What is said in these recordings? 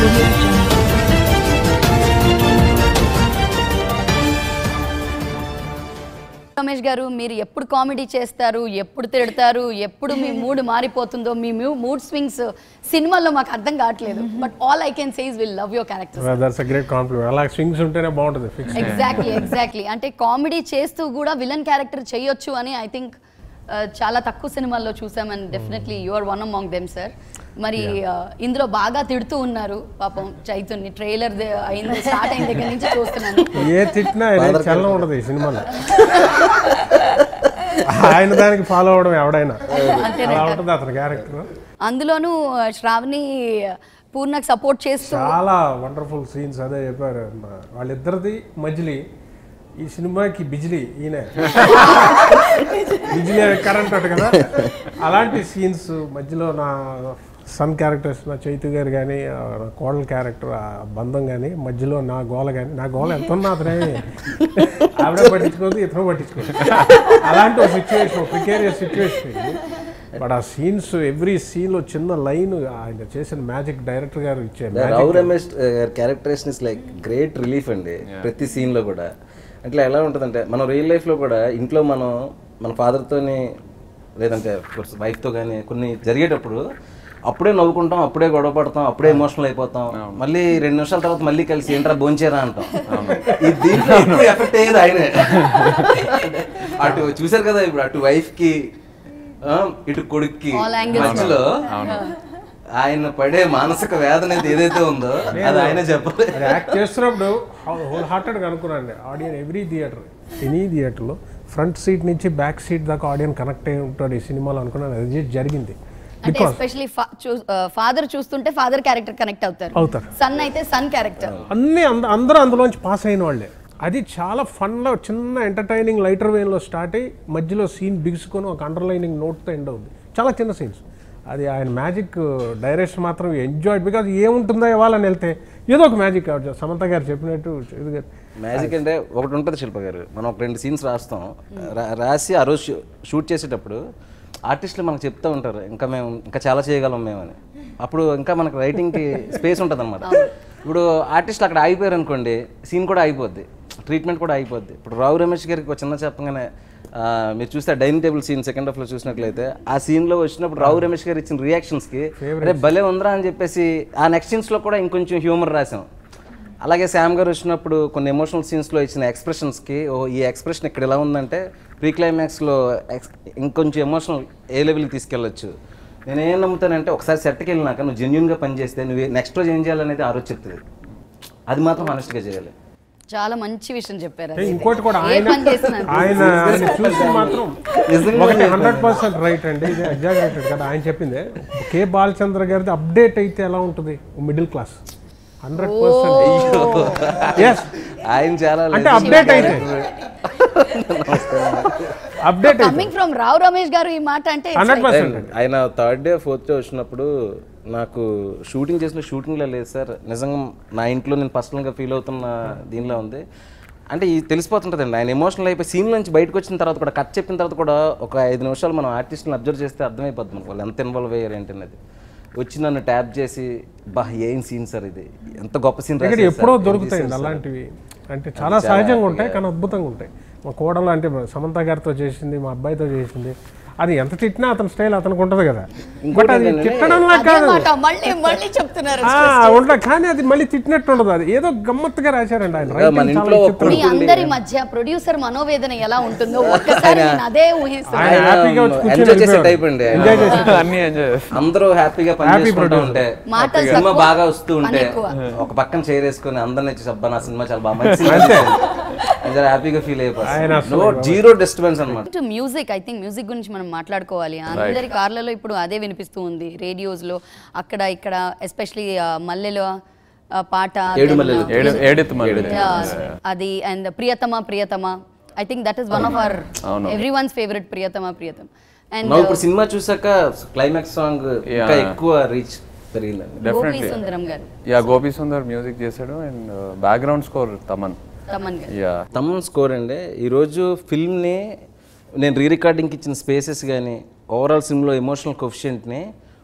audio jungle. Ramesh గారు మీరు ఎప్పుడు కామెడీ చేస్తారు ఎప్పుడు తిడతారు ఎప్పుడు మీ మూడ్ మారిపోతుందో మీ మూడ్ స్వింగ్స్ సినిమాలో మాకు అర్థం కావట్లేదు but all I can says will love your character that's a great compliment అలా స్వింగ్స్ ఉంటేనే బాగుంటుంది ఫిక్స్ ఎగ్జాక్ట్లీ ఎగ్జాక్ట్లీ అంటే కామెడీ చేస్తూ కూడా విలన్ క్యారెక్టర్ చేయొచ్చు అని ఐ థింక్ చాలా తక్కువ సినిమాల్లో చూసామని definitely you are one among them sir మరి uh, ఇందులో బాగా తిడుతూ ఉన్నారు పాపం చైతుని ట్రైలర్ అయింది స్టార్ట్ అయిన దగ్గర నుంచి చూస్తున్నాను ఏ తిట్టినా ఆయన చలనం ఉండదు ఈ సినిమాలో ఆయన దానికి ఫాలో అవడం ఎవడైనా అలా ఉంటుంది అతని క్యారెక్టర్ అందులోనూ uh, శ్రావణి పూర్ణకు సపోర్ట్ చేస్తూ చాలా వండర్ఫుల్ సీన్స్ అదే చెప్పారు మా- వాళ్ళిద్దరిది మజిలీ ఈ సినిమాకి బిజిలీ ఈయన బిజిలీ కరెంట్ అట కదా అలాంటి సీన్స్ మధ్యలో నా సన్ క్యారెక్టర్స్ నా చైతు గారు కానీ నా కోడల క్యారెక్టర్ ఆ బంధం కానీ మధ్యలో నా గోల కానీ నా గోల ఎంత ఉన్నా అతనే ఆవిడ పట్టించుకోదు ఇతను పట్టించుకోదు అలాంటి ఒక సిచ్యువేషన్ ప్రికేరియస్ సిచ్యువేషన్ బట్ ఆ సీన్స్ ఎవ్రీ సీన్లో చిన్న లైన్ ఆయన చేసిన మ్యాజిక్ డైరెక్టర్ గారు ఇచ్చే Rao Ramesh characterisation is like great relief అండి ప్రతి సీన్లో కూడా అట్లా ఎలా ఉంటుందంటే మనం రియల్ లైఫ్లో కూడా ఇంట్లో మనం మన ఫాదర్తోని లేదంటే వైఫ్తో కానీ కొన్ని జరిగేటప్పుడు అప్పుడే నవ్వుకుంటాం అప్పుడే గొడవ పడతాం అప్పుడే ఎమోషనల్ అయిపోతాం మళ్ళీ రెండు నిమిషాల తర్వాత మళ్ళీ కలిసి ఏంట్రా భోంచేరా అంటాం ఈ దీంట్లో ఎక్కువ ఎఫెక్ట్ అయ్యేది ఆయనే అటు చూసారు కదా ఇప్పుడు అటు వైఫ్కి ఇటు కొడుక్కి All angles. మధ్యలో ఆయన పడే మానసిక వేదన అయితే ఏదైతే ఉందో అది ఆయన చెప్పలేదు అది యాక్ట్ చేస్తున్నప్పుడు హోల్ హార్టెడ్గా అనుకున్నాండి ఆడియన్ ఎవ్రీ థియేటర్ ఎనీ థియేటర్లో ఫ్రంట్ సీట్ నుంచి బ్యాక్ సీట్ దాకా ఆడియన్ కనెక్ట్ అయి ఉంటాడు ఈ సినిమాలో అనుకున్నాను అది జరిగింది అంటే బికాస్ ఎస్పెషలీ ఫాదర్ చూస్తుంటే ఫాదర్ క్యారెక్టర్ కనెక్ట్ అవుతారు అవుతారు సన్ అయితే సన్ క్యారెక్టర్ అన్ని అంద అందరూ అందులోంచి పాస్ అయిన వాళ్ళే అది చాలా ఫన్లో చిన్న ఎంటర్టైనింగ్ లైటర్ వేన్లో స్టార్ట్ అయ్యి మధ్యలో సీన్ బిగుసుకొని ఒక అండర్లైనింగ్ నోట్తో ఎండ్ అవుతుంది చాలా చిన్న సీన్స్ అది ఆయన మ్యాజిక్ డైరెక్షన్ మాత్రం ఎంజాయ్ బికాజ్ ఏముంటుందో ఇవ్వాలని వెళ్తే ఏదో ఒక మ్యాజిక్ సమంత గారు చెప్పినట్టు ఇది గారు మ్యాజిక్ అంటే ఒకటి ఉంటుంది శిల్ప గారు మనం ఒక రెండు సీన్స్ రాస్తాం రా- రాసి ఆ రోజు షూ- షూట్ చేసేటప్పుడు ఆర్టిస్టులు మనకు చెప్తూ ఉంటారు ఇంకా మేము ఇంకా చాలా చేయగలం మేమని అప్పుడు ఇంకా మనకు రైటింగ్కి స్పేస్ ఉంటుంది అనమాట ఇప్పుడు ఆర్టిస్టులు అక్కడ ఆగిపోయారు అనుకోండి సీన్ కూడా అయిపోద్ది ట్రీట్మెంట్ కూడా అయిపోద్ది ఇప్పుడు రావు రమేష్ గారికి ఒక చిన్న చెప్పగానే ఆ, మీరు చూస్తే డైనింగ్ టేబుల్ సీన్ సెకండ్ హాఫ్లో చూసినట్లయితే ఆ సీన్లో వచ్చినప్పుడు రావు రమేష్ గారు ఇచ్చిన రియాక్షన్స్కి అరే భలే ఉందిరా అని చెప్పేసి ఆ నెక్స్ట్ సీన్స్లో కూడా ఇంకొంచెం హ్యూమర్ రాసాం అలాగే శామ్ గారు వచ్చినప్పుడు కొన్ని ఎమోషనల్ సీన్స్లో ఇచ్చిన ఎక్స్ప్రెషన్స్కి ఓ ఈ ఎక్స్ప్రెషన్ ఇక్కడ ఎలా ఉందంటే ప్రీ క్లైమాక్స్లో ఎక్స్ ఇంకొంచెం ఎమోషనల్ ఏ లెవెల్కి తీసుకెళ్ళొచ్చు నేను ఏం నమ్ముతానంటే ఒకసారి సెట్కి వెళ్ళినాక నువ్వు జెన్యున్గా పని చేస్తే నువ్వు నెక్స్ట్ రోజు ఏం చేయాలనేది ఆ రోజు చెప్తుంది అది మాత్రం హానెస్ట్గా చేయాలి చాలా మంచి విషయం చెప్పారు అంటే అది. ఇంకోటి కూడా ఏ ఆయన పని చేసినా ఆయన ఆయన చూసి మాత్రం ఒకటి హండ్రెడ్ పర్సెంట్ రైట్ అండి ఇది ఎగ్జాగరేటెడ్ కదా ఆయన చెప్పింది కే బాలచంద్ర గారిది అప్డేట్ అయితే ఎలా ఉంటుంది middle class hundred percent yes ఆయన చాలా అంటే అప్డేట్ అయితే అప్డేట్ అయితే కమింగ్ ఫ్రమ్ రావు రమేష్ గారు ఈ మాట అంటే it's హండ్రెడ్ like- పర్సెంట్ ఆయన థర్డ్ డే ఫోర్త్ డే వచ్చినప్పుడు నాకు షూటింగ్ చేసిన షూటింగ్లో లేదు సార్ నిజంగా నా ఇంట్లో నేను పర్సనల్గా ఫీల్ అవుతున్న దీనిలో ఉంది అంటే ఈ తెలిసిపోతుంటుందండి ఆయన ఎమోషనల్ అయిపోయి సీన్ నుంచి బయటకు వచ్చిన తర్వాత కూడా కట్ చెప్పిన తర్వాత కూడా ఒక ఐదు నిమిషాలు మనం ఆర్టిస్ట్ని అబ్జర్వ్ చేస్తే అర్థమైపోద్ది మనకు వాళ్ళు ఎంత ఇన్వాల్వ్ అయ్యారు ఏంటి అనేది వచ్చి నన్ను ట్యాప్ చేసి బా ఏం సీన్ సార్ ఇది ఎంత గొప్ప సీన్ ఇక్కడ ఎప్పుడో దొరుకుతాయండి అలాంటివి అంటే చాలా సహజంగా ఉంటాయి కానీ అద్భుతంగా ఉంటాయి మా కోడలు అంటే సమంత గారితో చేసింది మా అబ్బాయితో చేసింది అది ఎంత తిట్టినా అతని స్టైల్ అతనికి ఉంటుంది కదా బట్ అది తిట్టడంలా అదే కాదు మాట మళ్ళీ మళ్ళీ చెప్తున్నారు ఆ, ఉండదు కానీ అది మళ్ళీ తిట్టినట్టు ఉండదు అది ఏదో గమ్మత్తుగా రాశారండి ఆయన మన Writing చాలా ఇంట్లో విచిత్రం. మీ అందరి మధ్య ప్రొడ్యూసర్ మనోవేదన ఎలా ఉంటుందో ఒక్కసారి నేను అదే ఊహిస్తున్నాను ఆయన హ్యాపీగా వచ్చి కూర్చొని ఎంజాయ్ చేసే వెళ్ళిపోయాడు. టైప్ అండి ఎంజాయ్ చేసి అన్ని ఎంజాయ్ చేస్తాం అందరూ హ్యాపీగా పనిచేసుకుంటూ ఉంటే మాటలు సినిమా తక్కువ, బాగా వస్తూ ఉంటే పని ఎక్కువ. ఒక పక్కన చేరేసుకొని అందరిని వచ్చి అబ్బా నా సినిమా చాలా బాగా మంచి సినిమా హ్యాపీగా ఫీల్ ఆయన అయిపోతుంది అసలు నో జీరో డిస్టర్బెన్స్ అనమాట to music I think music గురించి మనం మాట్లాడుకోవాలి అందరి కార్లలో ఇప్పుడు అదే వినిపిస్తూ ఉంది రేడియోస్లో అక్కడ ఇక్కడ ఎస్పెషలీ మల్లెలో ఆ, పాట ఏడు then, మల్లెలు. uh, ఏడు ఏడెత్తు మళ్ళీ yeah, అది and Priyatama Priyatama I think that is one of our every ones favourite Priyatama Priyatama and నా ఇప్పుడు సినిమా చూసాక క్లైమాక్స్ సాంగ్ ఇంకా ఎక్కువ రీచ్ పెరిగిందండి గోపి డెఫినెట్లీ సుందరం గారు యా గోపి సుందర్ మ్యూజిక్ చేశాడు and background score Thaman Thaman గారు యా తమ్మన్ స్కోర్ అండి ఈరోజు ఫిల్మ్ని నేను రీ రికార్డింగ్కి ఇచ్చిన స్పేసెస్ కానీ ఓవరాల్ సినిమాలో ఎమోషనల్ కొఫిషియంట్ని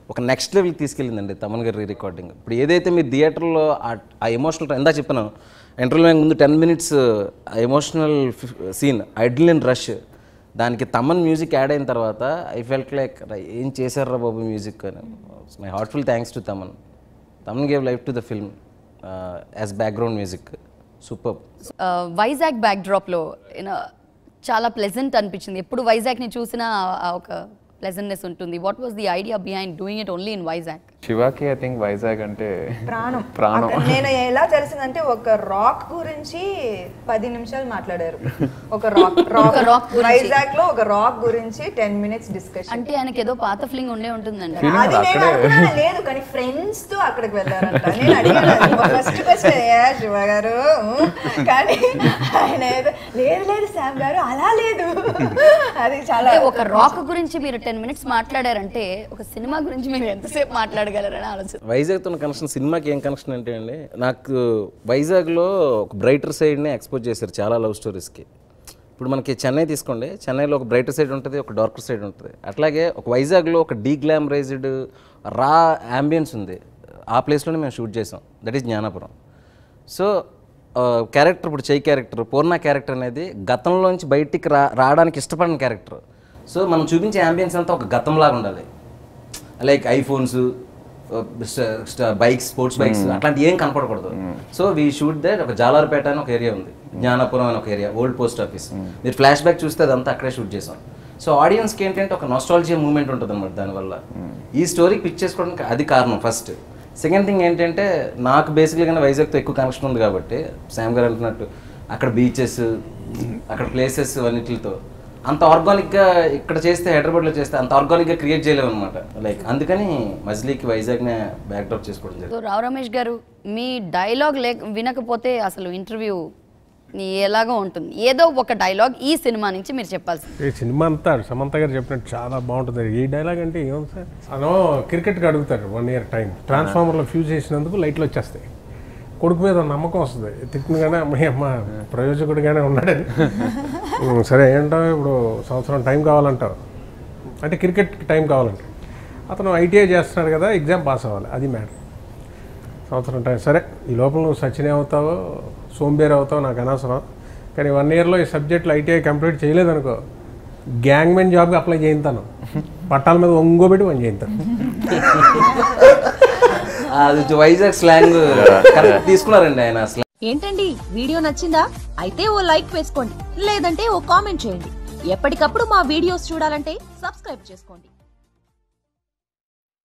ఒక నెక్స్ట్ లెవెల్కి తీసుకెళ్ళిందండి తమన్ గారి రికార్డింగ్ ఇప్పుడు ఏదైతే మీరు థియేటర్లో ఆ ఎమోషనల్ ఇందా చెప్పాను ఇంటర్వ్యూ ముందు టెన్ మినిట్స్ ఆ ఎమోషనల్ సీన్ ఐడ్లిన్ రష్ దానికి తమన్ మ్యూజిక్ యాడ్ అయిన తర్వాత ఐ ఫెల్ట్ లైక్ ఏం చేశారా బాబు మ్యూజిక్ అని my heartful thanks to Thaman Thaman gave life to the film as background music super Vizag back డ్రాప్లో యూనో చాలా ప్లెజెంట్ అనిపించింది ఎప్పుడు వైజాగ్ని చూసినా ఆ ఒక ప్లెజెంట్నెస్ ఉంటుంది what was the idea behind doing it only in Vizag శివాకి ఐ థింక్ వైజాగ్ అంటే ప్రాణం ప్రాణం అక్కడ నేను ఎలా తెలిసిందంటే ఒక రాక్ గురించి పది నిమిషాలు మాట్లాడారు ఒక రాక్ రాక్ rock గురించి. వైజాగ్ లో ఒక రాక్ గురించి టెన్ మినిట్స్ డిస్కషన్ అంటే ఆయనకి ఏదో పాత ఫిలింగ్ ఉండే ఉంటుందండి Feeling అది నేను అక్కడే. అనుకున్నాను లేదు కానీ ఫ్రెండ్స్ తో అక్కడికి వెళ్ళారంట నేను అడిగాను ఫస్ట్ క్వశ్చన్ ఏ శివ గారు కానీ ఆయన ఏదో లేదు లేదు శామ్ గారు అలా లేదు అది చాలా అంటే ఒక రాక్ గురించి మీరు టెన్ మినిట్స్ మాట్లాడారంటే ఒక సినిమా గురించి మీరు ఎంతసేపు మాట్లాడగలరని ఆలోచన వైజాగ్తో ఉన్న కనెక్షన్ సినిమాకి ఏం కనెక్షన్ అంటే అండి నాకు వైజాగ్లో ఒక బ్రైటర్ సైడ్ని ఎక్స్పోజ్ చేశారు చాలా లవ్ స్టోరీస్కి ఇప్పుడు మనకి చెన్నై తీసుకోండి చెన్నైలో ఒక బ్రైటర్ సైడ్ ఉంటుంది ఒక డార్కర్ సైడ్ ఉంటుంది అట్లాగే ఒక వైజాగ్లో ఒక డీగ్లామరైజ్డ్ రా అంబియన్స్ ఉంది ఆ ప్లేస్లోనే మేము షూట్ చేసాం that is Gnanapuram so character ఇప్పుడు చెయ్యి క్యారెక్టర్ పూర్ణ క్యారెక్టర్ అనేది గతంలోంచి బయటికి రా రావడానికి ఇష్టపడిన క్యారెక్టర్ సో మనం చూపించే అంబియన్స్ అంతా ఒక గతంలాగా ఉండాలి like iPhones bikes sports bikes అట్లాంటి ఏం కనపడకూడదు సో వీ షూట్ దట్ ఒక జాలార్పేట అని ఒక ఏరియా ఉంది జ్ఞానపురం అని ఒక ఏరియా ఓల్డ్ పోస్ట్ ఆఫీస్ మీరు ఫ్లాష్ బ్యాక్ చూస్తే అదంతా అక్కడే షూట్ చేసాం సో ఆడియన్స్కి ఏంటంటే ఒక నాస్టాలజియా మూమెంట్ ఉంటుంది అనమాట దానివల్ల ఈ స్టోరీకి పిక్ చేసుకోవడానికి అది కారణం ఫస్ట్ సెకండ్ థింగ్ ఏంటంటే నాకు బేసిక్గా వైజాగ్తో ఎక్కువ కనెక్షన్ ఉంది కాబట్టి శామ్ గారు అంటున్నట్టు అక్కడ బీచెస్ అక్కడ ప్లేసెస్ అన్నిటితో అంత ఆర్గానిక్గా ఇక్కడ చేస్తే హైదరాబాద్లో చేస్తే అంత ఆర్గానిక్గా క్రియేట్ చేయలేము అనమాట లైక్ అందుకని మజిలీకి వైజాగ్నే బ్యాక్డ్రాప్ చేసుకోవడం జరిగింది సో రావు రమేష్ గారు మీ డైలాగ్ లేక వినకపోతే అసలు ఇంటర్వ్యూ ఎలాగో ఉంటుంది ఏదో ఒక డైలాగ్ ఈ సినిమా నుంచి మీరు చెప్పాల్సింది ఈ సినిమా అంతా సమంత గారు చెప్పినట్టు చాలా బాగుంటుంది ఈ డైలాగ్ అంటే ఏముంది సార్ అను క్రికెట్కి అడుగుతాడు వన్ ఇయర్ టైం ట్రాన్స్ఫార్మర్లో ఫ్యూజ్ చేసినందుకు లైట్లు వచ్చేస్తాయి కొడుకు మీద నమ్మకం వస్తుంది తిట్టినగానే అమ్మాయి అమ్మ ప్రయోజకుడిగానే ఉన్నాడని ఉమ్, సరే ఏంటో ఇప్పుడు సంవత్సరం టైం కావాలంటావు అంటే క్రికెట్ టైం కావాలంట అతను ఐటీఐ చేస్తున్నాడు కదా ఎగ్జామ్ పాస్ అవ్వాలి అది మ్యాటర్ సంవత్సరం టైం సరే ఈ లోపల నువ్వు సచిన్ అవుతావో సోంబేర్ అవుతావో నాకు అనవసరం కానీ వన్ ఇయర్లో ఈ సబ్జెక్టులు ఐటీఐ కంప్లీట్ చేయలేదనుకో గ్యాంగ్ మెన్ జాబ్కి అప్లై చేయింతాను పట్టాల మీద ఒంగోబెట్టి పని చేయింతాను అది వైజాగ్ స్లాంగ్ కరెక్ట్ తీసుకున్నారండి ఆయన స్లాంగ్ ఏంటండి వీడియో నచ్చిందా అయితే ఓ లైక్ వేసుకోండి లేదంటే ఓ కామెంట్ చేయండి ఎప్పటికప్పుడు మా వీడియోస్ చూడాలంటే సబ్స్క్రైబ్ చేసుకోండి